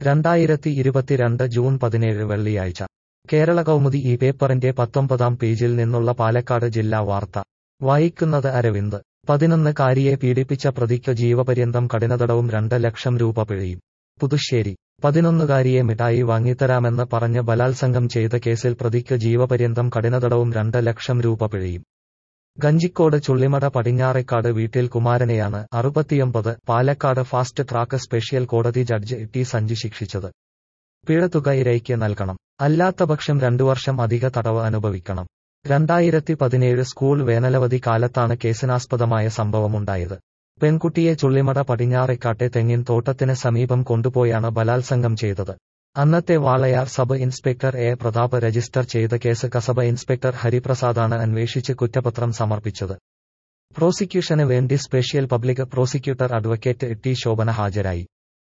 രണ്ടായിരത്തി ഇരുപത്തിരണ്ട് ജൂൺ പതിനേഴ് വെള്ളിയാഴ്ച കേരള കൗമുദി ഈ പേപ്പറിന്റെ പത്തൊമ്പതാം പേജിൽ നിന്നുള്ള പാലക്കാട് ജില്ലാ വാർത്ത വായിക്കുന്നത് അരവിന്ദ് പതിനൊന്ന് കാരിയെ പീഡിപ്പിച്ച പ്രതിക്ക് ജീവപര്യന്തം കഠിനതടവും രണ്ട് ലക്ഷം രൂപ പിഴയും പുതുശ്ശേരി പതിനൊന്നുകാരിയെ മിഠായി വാങ്ങിത്തരാമെന്ന് പറഞ്ഞ് ബലാത്സംഗം ചെയ്ത കേസിൽ പ്രതിക്ക് ജീവപര്യന്തം കഠിനതടവും രണ്ട് ലക്ഷം രൂപ പിഴയും ഗഞ്ചിക്കോട് ചുള്ളിമട പടിഞ്ഞാറേക്കാട് വീട്ടിൽ കുമാരനെയാണ് അറുപത്തിയൊമ്പത് പാലക്കാട് ഫാസ്റ്റ് ട്രാക്ക് സ്പെഷ്യൽ കോടതി ജഡ്ജ് ടി സഞ്ജു ശിക്ഷിച്ചത് പിഴത്തുക ഇരയ്ക്ക് നൽകണം അല്ലാത്തപക്ഷം രണ്ടു വർഷം അധിക തടവ് അനുഭവിക്കണം രണ്ടായിരത്തി പതിനേഴ് സ്കൂൾ വേനലവധി കാലത്താണ് കേസിനാസ്പദമായ സംഭവമുണ്ടായത് പെൺകുട്ടിയെ ചുള്ളിമട പടിഞ്ഞാറേക്കാട്ടെ തെങ്ങിൻ തോട്ടത്തിന് സമീപം കൊണ്ടുപോയാണ് ബലാത്സംഗം ചെയ്തത് അന്നത്തെ Walayar sub inspector A Prathap register ചെയ്ത കേസ് കസബ ഇൻസ്പെക്ടർ ഹരിപ്രസാദാണ് അന്വേഷിച്ച് കുറ്റപത്രം സമർപ്പിച്ചത് പ്രോസിക്യൂഷന് വേണ്ടി special public prosecutor advocate T Shobhana ഹാജരായി